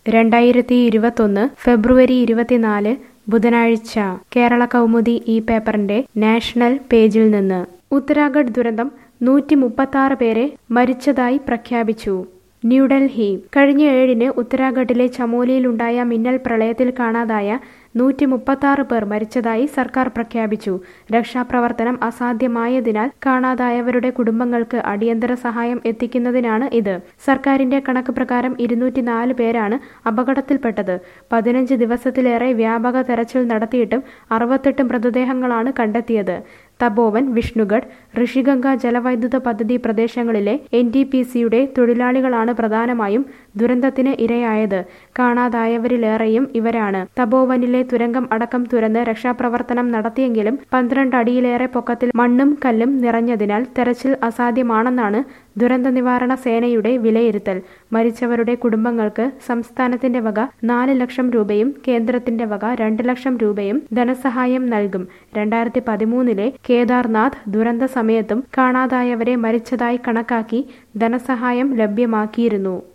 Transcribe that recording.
രണ്ടായിരത്തി ഇരുപത്തൊന്ന് ഫെബ്രുവരി ഇരുപത്തിനാല് ബുധനാഴ്ച കേരള കൗമുദി ഈ പേപ്പറിന്റെ നാഷണൽ പേജിൽ നിന്ന് ഉത്തരാഖണ്ഡ് ദുരന്തം നൂറ്റി മുപ്പത്തി പേരെ മരിച്ചതായി പ്രഖ്യാപിച്ചു ന്യൂഡൽഹി കഴിഞ്ഞ ഏഴിന് ഉത്തരാഖണ്ഡിലെ ചമോലിയിലുണ്ടായ മിന്നൽ പ്രളയത്തിൽ കാണാതായ നൂറ്റി മുപ്പത്തി പേർ മരിച്ചതായി സർക്കാർ പ്രഖ്യാപിച്ചു രക്ഷാപ്രവർത്തനം അസാധ്യമായതിനാൽ കാണാതായവരുടെ കുടുംബങ്ങൾക്ക് അടിയന്തര സഹായം എത്തിക്കുന്നതിനാണ് ഇത് സർക്കാരിന്റെ കണക്ക് പ്രകാരം ഇരുന്നൂറ്റിനാല് പേരാണ് അപകടത്തിൽപ്പെട്ടത് പതിനഞ്ച് ദിവസത്തിലേറെ വ്യാപക തെരച്ചിൽ നടത്തിയിട്ടും അറുപത്തെട്ട് മൃതദേഹങ്ങളാണ് കണ്ടെത്തിയത് തപോവൻ വിഷ്ണുഗഡ് ഋഷിഗംഗ ജലവൈദ്യുത പദ്ധതി പ്രദേശങ്ങളിലെ എൻ ടി പി സിയുടെ തൊഴിലാളികളാണ് പ്രധാനമായും ദുരന്തത്തിന് ഇരയായത് കാണാതായവരിലേറെയും ഇവരാണ് തപോവനിലെ തുരങ്കം അടക്കം തുരന്ന് രക്ഷാപ്രവർത്തനം നടത്തിയെങ്കിലും പന്ത്രണ്ട് അടിയിലേറെ പൊക്കത്തിൽ മണ്ണും കല്ലും നിറഞ്ഞതിനാൽ തെരച്ചിൽ അസാധ്യമാണെന്നാണ് ദുരന്ത നിവാരണ സേനയുടെ വിലയിരുത്തൽ മരിച്ചവരുടെ കുടുംബങ്ങൾക്ക് സംസ്ഥാനത്തിന്റെ വക നാല് ലക്ഷം രൂപയും കേന്ദ്രത്തിന്റെ വക രണ്ട് ലക്ഷം രൂപയും ധനസഹായം നൽകും രണ്ടായിരത്തി പതിമൂന്നിലെ കേദാർനാഥ് ദുരന്ത സമയത്തും കാണാതായവരെ മരിച്ചതായി കണക്കാക്കി ധനസഹായം ലഭ്യമാക്കിയിരുന്നു